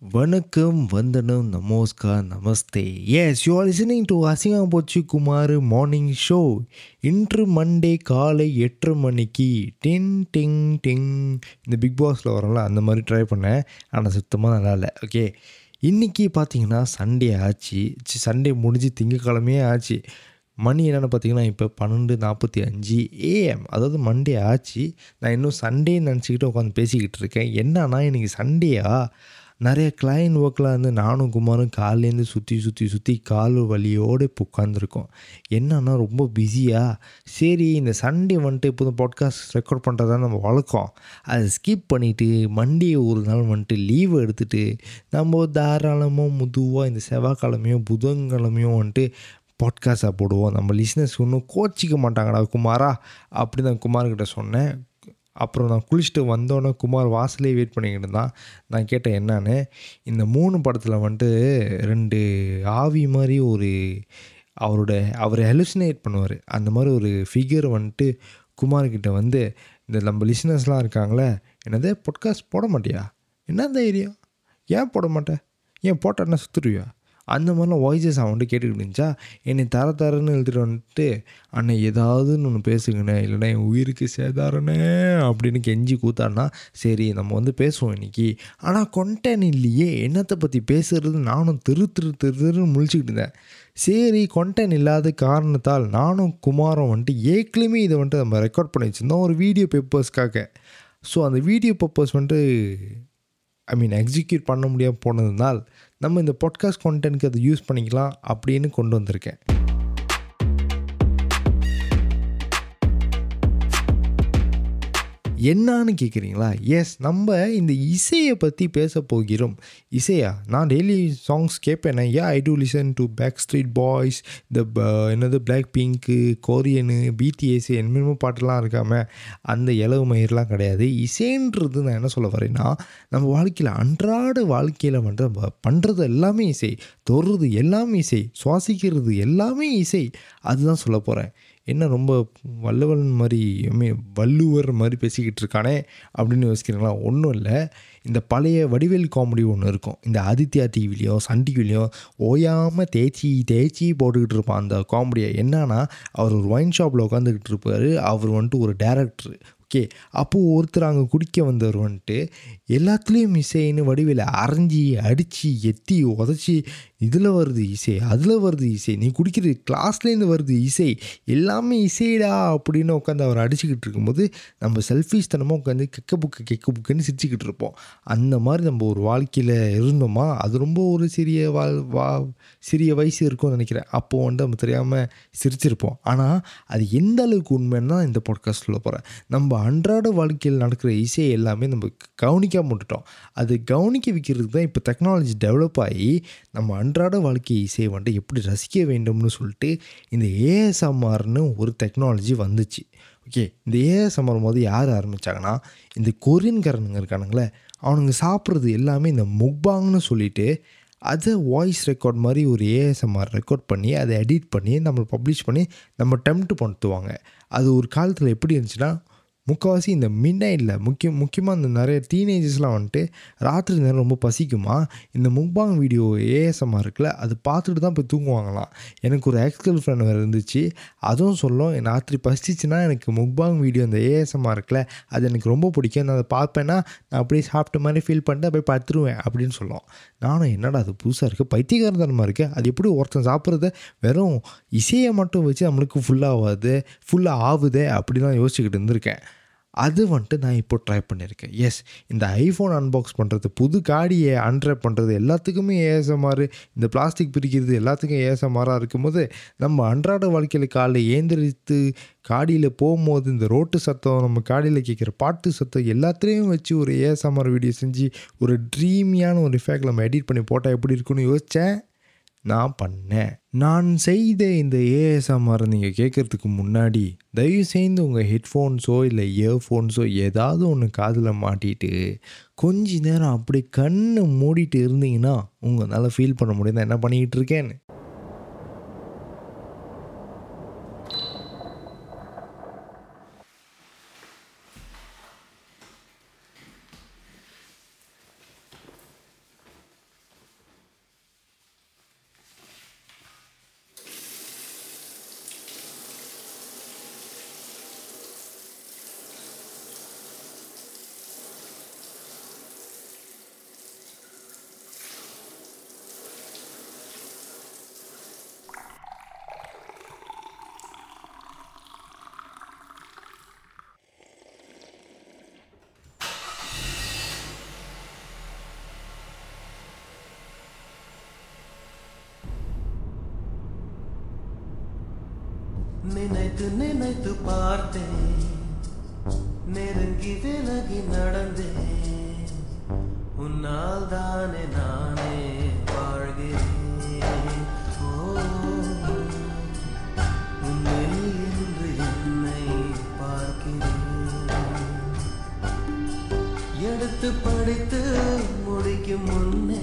வணக்கம் வந்தனம் நமஸ்கார் நமஸ்தே yes you are listening to அசிங்கம் போச்சு குமார் மார்னிங் ஷோ இன்று மண்டே காலை எட்டு மணிக்கு டிங் டிங் டிங் இந்த பிக் பாஸில் வரல அந்த மாதிரி ட்ரை பண்ணேன் ஆனால் சுத்தமாக நல்லா இல்லை ஓகே இன்றைக்கி பார்த்தீங்கன்னா சண்டே ஆச்சு சண்டே முடிஞ்சு திங்கக்கிழமையே ஆச்சு மணி என்னென்னு பார்த்தீங்கன்னா இப்போ பன்னெண்டு நாற்பத்தி அஞ்சு ஏஎம் அதாவது மண்டே ஆச்சு நான் இன்னும் சண்டேன்னு நினச்சிக்கிட்டு உட்காந்து பேசிக்கிட்டு இருக்கேன் என்னன்னா இன்றைக்கி சண்டேயா நிறைய கிளைண்ட் ஒர்க்கில் வந்து நானும் குமாரும் காலையிலேருந்து சுற்றி சுற்றி சுற்றி கால் வலியோடு இப்போ உட்காந்துருக்கோம் என்னன்னா ரொம்ப பிஸியாக சரி இந்த சண்டே வந்துட்டு இப்போ பாட்காஸ்ட் ரெக்கார்ட் பண்ணுறதா நம்ம வழக்கம் அதை ஸ்கிப் பண்ணிவிட்டு மண்டே ஒரு நாள் வந்துட்டு லீவு எடுத்துகிட்டு நம்ம தாராளமாக முதுவாக இந்த செவ்வாய்க்கிழமையும் புதன்கிழமையும் வந்துட்டு பாட்காஸ்ட்டாக போடுவோம் நம்ம லிஸ்னஸ் ஒன்றும் கோச்சிக்க மாட்டாங்கடா குமாரா அப்படி தான் குமார்கிட்ட சொன்னேன் அப்புறம் நான் குளிச்சுட்டு வந்தோடனே குமார் வாசலே வெயிட் பண்ணிக்கிட்டு இருந்தான் நான் கேட்டேன் என்னன்னு இந்த மூணு படத்தில் வந்துட்டு ரெண்டு ஆவி மாதிரி ஒரு அவரோட அவர் ஹெலுசினேட் பண்ணுவார் அந்த மாதிரி ஒரு ஃபிகர் வந்துட்டு குமார்கிட்ட வந்து இந்த நம்ம லிஸ்னஸ்லாம் இருக்காங்களே என்னதே பொட்காஸ்ட் போட மாட்டியா என்ன தைரியம் ஏன் போட மாட்டேன் ஏன் போட்டேன்னா சுற்றுருவியா அந்த மாதிரிலாம் வாய்ஸஸ் அவன் வந்துட்டு கேட்டுக்கிட்டு இருந்துச்சா என்னை தர தரன்னு எழுதிட்டு வந்துட்டு அண்ணன் ஏதாவதுன்னு ஒன்று பேசுங்கண்ணே இல்லைன்னா என் உயிருக்கு சேதாரண்ணே அப்படின்னு கெஞ்சி கூத்தாடினா சரி நம்ம வந்து பேசுவோம் இன்றைக்கி ஆனால் கொண்டேன் இல்லையே என்னத்தை பற்றி பேசுகிறது நானும் திரு திரு திரு திருன்னு முழிச்சிக்கிட்டு இருந்தேன் சரி கொண்டேன் இல்லாத காரணத்தால் நானும் குமாரம் வந்துட்டு ஏற்கனவே இதை வந்துட்டு நம்ம ரெக்கார்ட் பண்ணி வச்சுருந்தோம் ஒரு வீடியோ பேப்பர்ஸ்க்காக ஸோ அந்த வீடியோ பர்பஸ் வந்துட்டு ஐ மீன் எக்ஸிக்யூட் பண்ண முடியாமல் போனதுனால் நம்ம இந்த பாட்காஸ்ட் கான்டென்ட்க்கு அதை யூஸ் பண்ணிக்கலாம் அப்படின்னு கொண்டு வந்திருக்கேன் என்னான்னு கேட்குறீங்களா எஸ் நம்ம இந்த இசையை பற்றி பேச போகிறோம் இசையா நான் டெய்லி சாங்ஸ் கேட்பேன் ஏன் I do listen to Backstreet Boys இந்த என்னது பிளாக் பிங்க்கு கோரியனு பிடிஎஸ் என்னமோ பாட்டெல்லாம் இருக்காம அந்த இலவு மயிரெலாம் கிடையாது இசைன்றது நான் என்ன சொல்ல வரேன்னா நம்ம வாழ்க்கையில் அன்றாட வாழ்க்கையில் வந்து நம்ம பண்ணுறது எல்லாமே இசை தொடுறது எல்லாமே இசை சுவாசிக்கிறது எல்லாமே இசை அதுதான் சொல்ல போகிறேன் என்ன ரொம்ப வல்லவன் மாதிரி ஐ வள்ளுவர் மாதிரி பேசிக்கிட்டு இருக்கானே அப்படின்னு யோசிக்கிறீங்களா ஒன்றும் இல்லை இந்த பழைய வடிவேல் காமெடி ஒன்று இருக்கும் இந்த ஆதித்யா டிவிலையோ சன் டிவிலையோ ஓயாமல் தேய்ச்சி தேய்ச்சி போட்டுக்கிட்டு இருப்பான் அந்த காமெடியை என்னன்னா அவர் ஒரு ஒயின் ஷாப்பில் உட்காந்துக்கிட்டு இருப்பார் அவர் வந்துட்டு ஒரு டேரக்டர் ஓகே அப்போது ஒருத்தர் அங்கே குடிக்க வந்தவர் வந்துட்டு எல்லாத்துலேயும் இசைன்னு வடிவில் அரைஞ்சி அடித்து எத்தி உதச்சி இதில் வருது இசை அதில் வருது இசை நீ குடிக்கிறது கிளாஸ்லேருந்து வருது இசை எல்லாமே இசைடா அப்படின்னு உட்காந்து அவர் அடிச்சுக்கிட்டு இருக்கும்போது நம்ம செல்ஃபிஷ் தனமாக உட்காந்து கெக்க புக்கு கெக்க புக்குன்னு சிரிச்சுக்கிட்டு இருப்போம் அந்த மாதிரி நம்ம ஒரு வாழ்க்கையில் இருந்தோமா அது ரொம்ப ஒரு சிறிய வாழ் வா சிறிய வயசு இருக்கும்னு நினைக்கிறேன் அப்போது வந்து நம்ம தெரியாமல் சிரிச்சிருப்போம் ஆனால் அது எந்த அளவுக்கு உண்மைன்னு தான் இந்த பாட்காஸ்ட் சொல்ல போகிறேன் நம்ம அன்றாட வாழ்க்கையில் நடக்கிற இசை எல்லாமே நம்ம கவனிக்காம விட்டுட்டோம் அது கவனிக்க வைக்கிறதுக்கு தான் இப்போ டெக்னாலஜி டெவலப் ஆகி நம்ம அன்றாட வாழ்க்கை இசையை வந்துட்டு எப்படி ரசிக்க வேண்டும்னு சொல்லிட்டு இந்த ஏஎஸ்எம்ஆர்னு ஒரு டெக்னாலஜி வந்துச்சு ஓகே இந்த ஏஎஸ்எம்ஆர் போது யார் ஆரம்பித்தாங்கன்னா இந்த கொரியன்காரனுங்க இருக்கானுங்களே அவனுங்க சாப்பிட்றது எல்லாமே இந்த முக்பாங்னு சொல்லிட்டு அதை வாய்ஸ் ரெக்கார்ட் மாதிரி ஒரு ஏஎஸ்எம்ஆர் ரெக்கார்ட் பண்ணி அதை எடிட் பண்ணி நம்ம பப்ளிஷ் பண்ணி நம்ம டெம்ப்ட் பண்ணுத்துவாங்க அது ஒரு காலத்தில் எப்படி இருந்துச்சுன்னா முக்கால்வாசி இந்த மிட் நைட்டில் முக்கிய முக்கியமாக இந்த நிறைய டீனேஜர்ஸ்லாம் வந்துட்டு ராத்திரி நேரம் ரொம்ப பசிக்குமா இந்த முக்பாங் வீடியோ ஏஎஸ்எம்ஆர் இருக்குல்ல அது பார்த்துட்டு தான் போய் தூங்குவாங்களாம் எனக்கு ஒரு எக்ஸ் கேர்ள் ஃப்ரெண்ட் வேறு இருந்துச்சு அதுவும் சொல்லும் ராத்திரி பசிச்சுன்னா எனக்கு முக்பாங் வீடியோ இந்த ஏஎஸ்எம்ஆர் இருக்குல்ல அது எனக்கு ரொம்ப பிடிக்கும் நான் அதை பார்ப்பேன்னா நான் அப்படியே சாப்பிட்ட மாதிரி ஃபீல் பண்ணிட்டு போய் படுத்துருவேன் அப்படின்னு சொல்லும் நானும் என்னடா அது புதுசாக இருக்குது பைத்தியகாரத்தனமாக இருக்குது அது எப்படி ஒருத்தன் சாப்பிட்றத வெறும் இசையை மட்டும் வச்சு நம்மளுக்கு ஃபுல்லாகாது ஃபுல்லாக ஆகுதே அப்படிலாம் யோசிச்சுக்கிட்டு இருந்திருக்கேன் அது வந்துட்டு நான் இப்போ ட்ரை பண்ணியிருக்கேன் எஸ் இந்த ஐஃபோன் அன்பாக்ஸ் பண்ணுறது புது காடியை அன்ட்ராப் பண்ணுறது எல்லாத்துக்குமே ஏஎஸ்எம்ஆர் இந்த பிளாஸ்டிக் பிரிக்கிறது எல்லாத்துக்கும் ஏஎஸ்எம்ஆராக இருக்கும்போது நம்ம அன்றாட வாழ்க்கையில் காலைல ஏந்திரித்து காடியில் போகும்போது இந்த ரோட்டு சத்தம் நம்ம காடியில் கேட்குற பாட்டு சத்தம் எல்லாத்துலேயும் வச்சு ஒரு ஏஎஸ்எம்ஆர் வீடியோ செஞ்சு ஒரு ட்ரீமியான ஒரு எஃபெக்ட் நம்ம எடிட் பண்ணி போட்டால் எப்படி இருக்குன்னு யோசித்தேன் நான் பண்ணேன் நான் செய்த இந்த ஏஎஸ்எம்ஆர் நீங்கள் கேட்குறதுக்கு முன்னாடி தயவு செய்து உங்கள் ஹெட்ஃபோன்ஸோ இல்லை இயர்ஃபோன்ஸோ ஏதாவது ஒன்று காதில் மாட்டிட்டு கொஞ்ச நேரம் அப்படி கண்ணை மூடிட்டு இருந்தீங்கன்னா உங்களால் ஃபீல் பண்ண முடியும் என்ன பண்ணிக்கிட்டு இருக்கேன்னு நினைத்து நினைத்து பார்த்தேன் நெருங்கி விலகி நடந்தேன் உன்னால் தானே நானே வாழ்கிறேன் ஓ, உன்னில் இன்று என்னை பார்க்கிறேன் எடுத்து படித்து முடிக்கும் முன்னே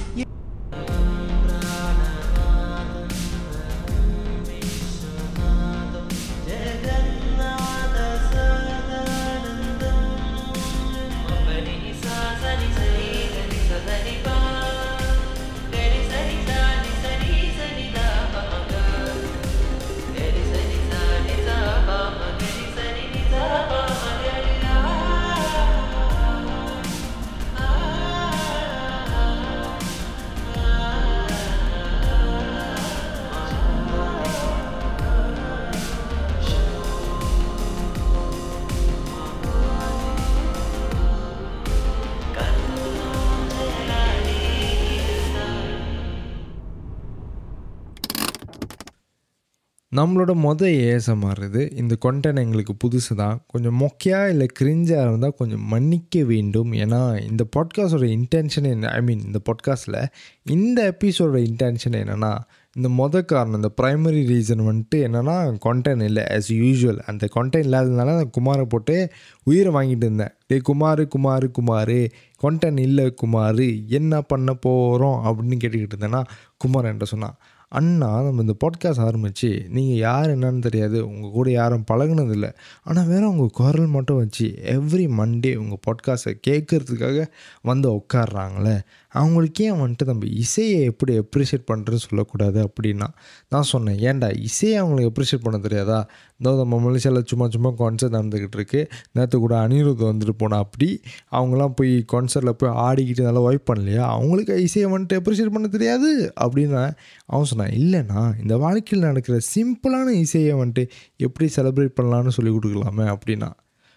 நம்மளோட மொதல் ஏஎஸ்எம்ஆர் இது இந்த கொண்டென்ட் எங்களுக்கு புதுசு தான் கொஞ்சம் மொக்கையாக இல்லை கிரிஞ்சாக இருந்தால் கொஞ்சம் மன்னிக்க வேண்டும் ஏன்னா இந்த பாட்காஸ்டோட இன்டென்ஷன் என்ன ஐ மீன் இந்த பாட்காஸ்ட்டில் இந்த எபிசோட இன்டென்ஷன் என்னென்னா இந்த மொத காரணம் இந்த ப்ரைமரி ரீசன் வந்துட்டு என்னென்னா கொண்டென்ட் இல்லை ஆஸ் யூஷுவல் அந்த கொண்டென்ட் இல்லாததுனால அந்த குமாரை போட்டு உயிரை வாங்கிட்டு இருந்தேன் டே குமார் குமார் குமார் கொண்டென்ட் இல்லை குமார் என்ன பண்ண போகிறோம் அப்படின்னு கேட்டுக்கிட்டு இருந்தேன்னா குமார் என்கிட்ட சொன்னான் அண்ணா நம்ம இந்த பாட்காஸ்ட் ஆரம்பித்து நீங்கள் யார் என்னன்னு தெரியாது உங்கள் கூட யாரும் பழகுனதில்லை ஆனால் வேறு உங்கள் குரல் மட்டும் வச்சு எவ்ரி மண்டே உங்கள் பாட்காஸ்ட்டை கேட்குறதுக்காக வந்து உட்காடுறாங்களே அவங்களுக்கு ஏன் வந்துட்டு நம்ம இசையை எப்படி எப்ரிஷியேட் பண்ணுறதுன்னு சொல்லக்கூடாது அப்படின்னா நான் சொன்னேன் ஏன்டா இசையை அவங்களுக்கு எப்ரிஷியேட் பண்ண தெரியாதா இந்த நம்ம மலேசியாவில் சும்மா சும்மா கான்சர்ட் நடந்துக்கிட்டு இருக்கு நேற்று கூட அனிருத் வந்துட்டு போனால் அப்படி அவங்களாம் போய் கான்சர்ட்டில் போய் ஆடிக்கிட்டு நல்லா வைப் பண்ணலையா அவங்களுக்கு இசையை வந்துட்டு எப்ரிஷியேட் பண்ண தெரியாது அப்படின்னு அவன் சொன்னான் இல்லைண்ணா இந்த வாழ்க்கையில் நடக்கிற சிம்பிளான இசையை வந்துட்டு எப்படி செலிப்ரேட் பண்ணலான்னு சொல்லி கொடுக்கலாமே அப்படின்னா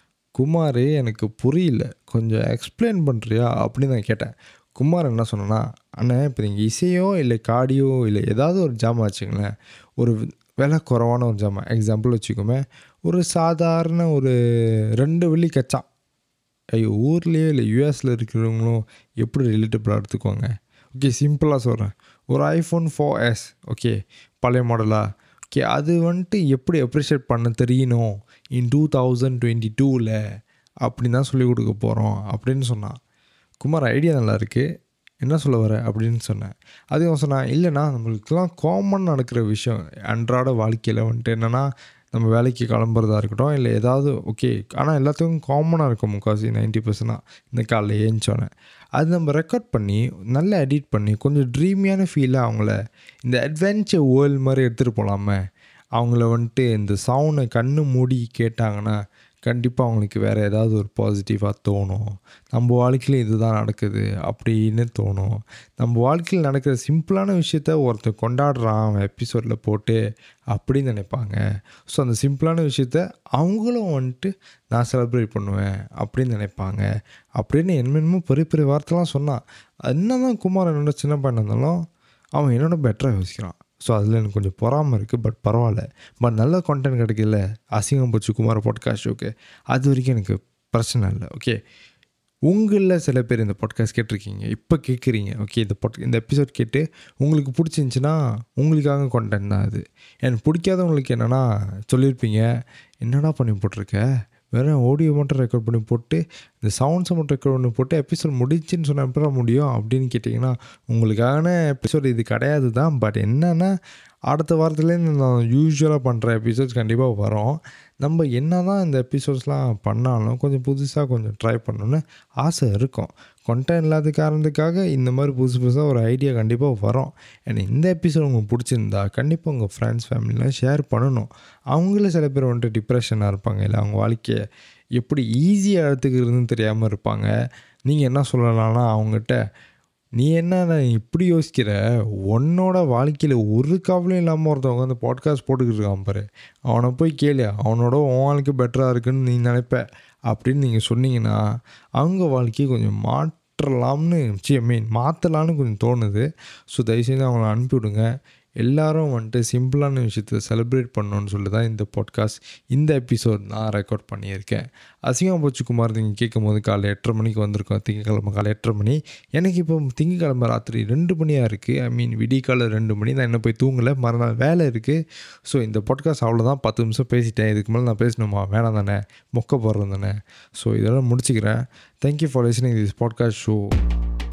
குமார் எனக்கு புரியல கொஞ்சம் எக்ஸ்பிளைன் பண்ணுறியா அப்படின்னு நான் கேட்டேன் குமார் என்ன சொன்னேன்னா அண்ணன் இப்போ நீங்கள் இசையோ இல்லை காடியோ இல்லை ஏதாவது ஒரு ஜாமான் வச்சுங்களேன் ஒரு விலை குறவான ஒரு ஜாமான் எக்ஸாம்பிள் வச்சுக்கோமே ஒரு சாதாரண ஒரு ரெண்டு வெள்ளி கச்சான் ஐயோ ஊர்லேயே இல்லை யூஎஸில் இருக்கிறவங்களும் எப்படி ரிலேட்டபிளாக எடுத்துக்குவாங்க ஓகே சிம்பிளாக சொல்கிறேன் ஒரு ஐஃபோன் ஃபோர் எஸ் ஓகே பழைய மாடலா ஓகே அது வந்துட்டு எப்படி அப்ரிஷியேட் பண்ண தெரியணும் இன் டூ தௌசண்ட் டுவெண்ட்டி டூவில் அப்படின்னு தான் சொல்லிக் கொடுக்க போகிறோம் அப்படின்னு சொன்னான் குமார் ஐடியா நல்லா இருக்குது என்ன சொல்ல வர அப்படின்னு சொன்னேன் அது அவன் சொன்னான் இல்லைண்ணா நம்மளுக்கெல்லாம் காமன் நடக்கிற விஷயம் அன்றாட வாழ்க்கையில் வந்துட்டு என்னென்னா நம்ம வேலைக்கு கிளம்புறதா இருக்கட்டும் இல்லை ஏதாவது ஓகே ஆனால் எல்லாத்துக்கும் காமனாக இருக்கும் முக்கால்வாசி நைன்ட்டி பர்சன்டாக இந்த காலைல ஏஞ்சோன்னே அது நம்ம ரெக்கார்ட் பண்ணி நல்லா எடிட் பண்ணி கொஞ்சம் ட்ரீமியான ஃபீலாக அவங்கள இந்த அட்வென்ச்சர் வேர்ல்டு மாதிரி எடுத்துகிட்டு போகலாமே அவங்கள வந்துட்டு இந்த சவுண்டை கண்ணு மூடி கேட்டாங்கன்னா கண்டிப்பாக அவங்களுக்கு வேறு ஏதாவது ஒரு பாசிட்டிவாக தோணும் நம்ம வாழ்க்கையில் இதுதான் நடக்குது அப்படின்னு தோணும் நம்ம வாழ்க்கையில் நடக்கிற சிம்பிளான விஷயத்த ஒருத்தர் கொண்டாடுறான் அவன் எபிசோடில் போட்டு அப்படின்னு நினைப்பாங்க ஸோ அந்த சிம்பிளான விஷயத்த அவங்களும் வந்துட்டு நான் செலிப்ரேட் பண்ணுவேன் அப்படின்னு நினைப்பாங்க அப்படின்னு என்னென்னமோ பெரிய பெரிய வார்த்தைலாம் சொன்னான் என்ன தான் குமார் என்னோட சின்ன பையன் இருந்தாலும் அவன் என்னோட பெட்டராக யோசிக்கிறான் ஸோ அதில் எனக்கு கொஞ்சம் பொறாமல் இருக்குது பட் பரவாயில்ல பட் நல்ல கான்டென்ட் கிடைக்கல அசிங்கம் போச்சு குமார் பாட்காஸ்ட் ஓகே அது வரைக்கும் எனக்கு பிரச்சனை இல்லை ஓகே உங்களில் சில பேர் இந்த பாட்காஸ்ட் கேட்டிருக்கீங்க இப்போ கேட்குறீங்க ஓகே இந்த பாட் இந்த எபிசோட் கேட்டு உங்களுக்கு பிடிச்சிருந்துச்சின்னா உங்களுக்காக கான்டென்ட் தான் அது எனக்கு பிடிக்காதவங்களுக்கு என்னென்னா சொல்லியிருப்பீங்க என்னடா பண்ணி போட்டிருக்க வெறும் ஆடியோ மட்டும் ரெக்கார்ட் பண்ணி போட்டு இந்த சவுண்ட்ஸை மட்டும் ரெக்கார்ட் பண்ணி போட்டு எபிசோட் முடிச்சுன்னு சொன்ன எப்படி முடியும் அப்படின்னு கேட்டிங்கன்னா உங்களுக்கான எபிசோட் இது கிடையாது தான் பட் என்னென்னா அடுத்த வாரத்துலேருந்து நான் யூஸ்வலாக பண்ணுற எபிசோட்ஸ் கண்டிப்பாக வரும் நம்ம என்ன தான் இந்த எபிசோட்ஸ்லாம் பண்ணாலும் கொஞ்சம் புதுசாக கொஞ்சம் ட்ரை பண்ணணுன்னு ஆசை இருக்கும் கொண்டென்ட் இல்லாத காரணத்துக்காக இந்த மாதிரி புதுசு புதுசாக ஒரு ஐடியா கண்டிப்பாக வரும் ஏன்னா இந்த எபிசோட் உங்களுக்கு பிடிச்சிருந்தா கண்டிப்பாக உங்கள் ஃப்ரெண்ட்ஸ் ஃபேமிலிலாம் ஷேர் பண்ணணும் அவங்கள சில பேர் வந்துட்டு டிப்ரெஷனாக இருப்பாங்க இல்லை அவங்க வாழ்க்கையை எப்படி ஈஸியாக எடுத்துக்கிறதுன்னு தெரியாமல் இருப்பாங்க நீங்கள் என்ன சொல்லலாம்னா அவங்ககிட்ட நீ என்ன இப்படி யோசிக்கிற உன்னோட வாழ்க்கையில் ஒரு கவலையும் இல்லாமல் ஒருத்தவங்க வந்து பாட்காஸ்ட் போட்டுக்கிட்டு இருக்கான் பாரு அவனை போய் கேளு அவனோட உன் வாழ்க்கை பெட்டராக இருக்குன்னு நீ நினைப்ப அப்படின்னு நீங்கள் சொன்னீங்கன்னா அவங்க வாழ்க்கையை கொஞ்சம் மாற்றலாம்னு சி மீன் மாற்றலான்னு கொஞ்சம் தோணுது ஸோ தயவுசெய்து அவங்கள அனுப்பிவிடுங்க எல்லாரும் வந்துட்டு சிம்பிளான விஷயத்தை செலிப்ரேட் பண்ணணும்னு சொல்லி தான் இந்த பாட்காஸ்ட் இந்த எபிசோட் நான் ரெக்கார்ட் பண்ணியிருக்கேன் அசிங்கம் போச்சு குமார் நீங்கள் கேட்கும் போது காலை எட்டரை மணிக்கு வந்திருக்கோம் திங்கக்கிழமை காலை எட்டரை மணி எனக்கு இப்போ திங்கக்கிழமை ராத்திரி ரெண்டு மணியாக இருக்குது ஐ மீன் விடிகாலை ரெண்டு மணி நான் என்ன போய் தூங்கலை மறுநாள் வேலை இருக்குது ஸோ இந்த பாட்காஸ்ட் அவ்வளோதான் பத்து நிமிஷம் பேசிட்டேன் இதுக்கு மேலே நான் பேசணுமா வேணாம் தானே மொக்க போடுறேன் தானே ஸோ இதெல்லாம் முடிச்சுக்கிறேன் thank you for listening this podcast show